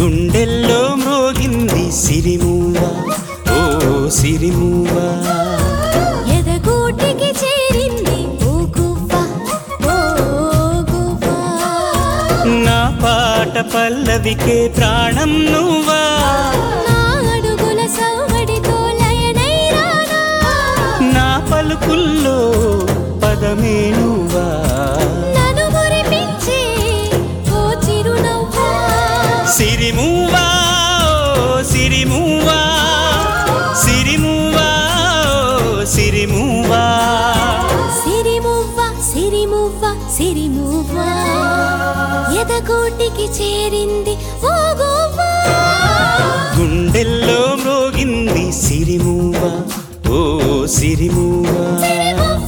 గుండెల్లో మ్రోగింది సిరిమూవ ఓ సిరిమూవ ఎదగూటికి చేరింది ఓ గువ్వ ఓ గువ్వ నా పాట పల్లవికే ప్రాణం నువ్వా నా అడుగుల సవ్వడితో లయనై రానా నా పలుకుల్లో పదమే నువ్వా నన్ను మురిపించే ఓ చిరునవ్వా సిరిమూవా ఓ సిరిమూవా సిరిమూవా ఓ సిరిమూవా సిరిమువ్వ సిరిమువ్వ సిరిమువ్వ ఎదగూటికి చేరింది ఓ గువ్వ గుండెల్లో మ్రోగింది సిరిమూవ ఓ సిరిమూవా సిరిమువ్వ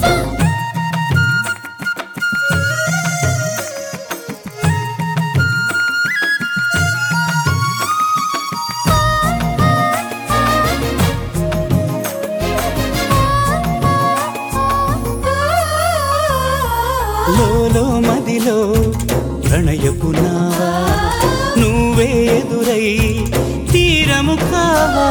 లోలో మదిలో ప్రణయపు నావా నువ్వే ఎదురై తీరము కావా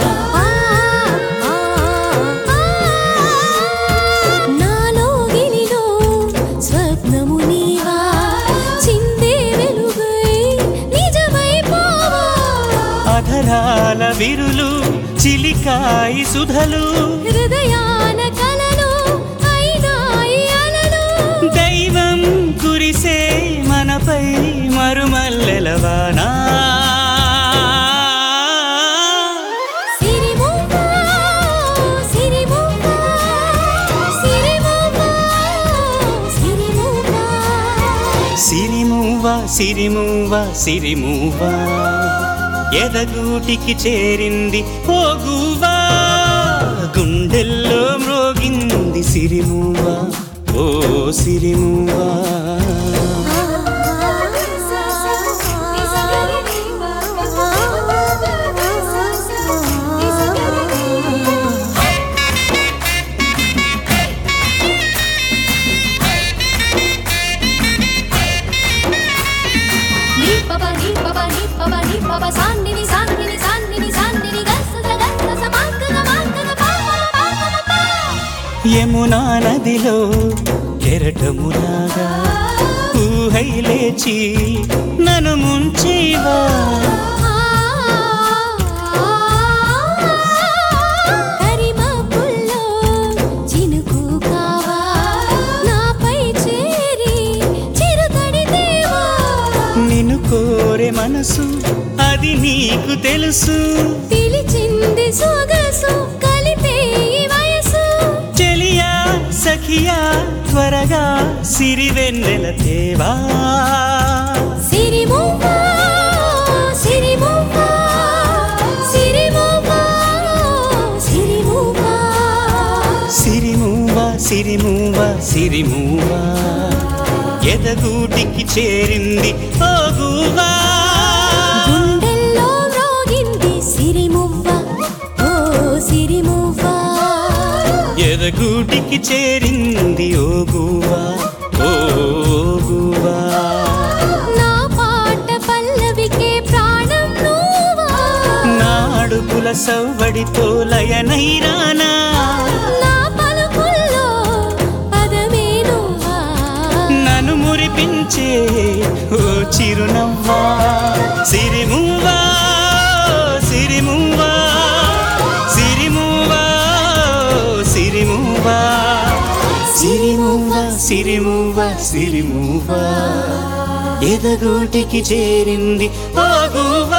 నాలో గిలిలో స్వప్నము నీవా చిందే వెలుగై నిజమైపోవా అధరాల విరులు చిలికాయి సుధలు హృదయాన కలలు అయినాయి అలలు దైవం కురిసే మనపై మరుమల్లెలవానా సిరిమువ్వ సిరిమువ్వ సిరిమువ్వ సిరిమువ్వ సిరిమూవ సిరిమూవ సిరిమూవ ఎదగూటికి చేరింది పోగువా గుండెల్లో మ్రోగింది సిరిమూవ ఓ సిరిమూవా నీ పబ నీ పబ నీ పబ నీ పబ సాన్నిని సాన్నిని సాన్నిని సాన్నిని గస్స గస్స సమాంగ మాంగ పాప యమునా నదిలో కెరటములాగా ఊహై లేచి నన్ను ముంచేవా కరిమబ్బుల్లో చినుకు కావా నాపై చేరి చిరుతడి దేవా నిన్ను కోరే మనసు అది నీకు తెలుసు పిలిచింది సొగసు కలిపే ఈ వయసు చెలియా సఖియా త్వరగా సిరివెన్నెల తేవా సిరిమువ్వ సిరిమువ్వ సిరిమువ్వ సిరిమువ్వ సిరిమూవ సిరిమూవ సిరిమూవ ఎదగూటికి చేరింది పోగువా గుండెల్లో మ్రోగింది సిరిమువ్వ ఓ సిరిమువ్వ ఎదగూటికి చేరింది ఓ గువా ఓ గువా నా పాట పల్లవికే ప్రాణం నువ్వా నా అడుగుల సవ్వడితో లయనైరానా నా పలుకుల్లో పదమే నువ్వా నన్ను మురిపించే ఓ చిరునవ్వా సిరిమూవా సిరిమూవా సిరిమూవా సిరిమూవా సిరిమూవా సిరిమూవా సిరిమూవా ఎదగూటికి చేరింది ఓ గువ్వా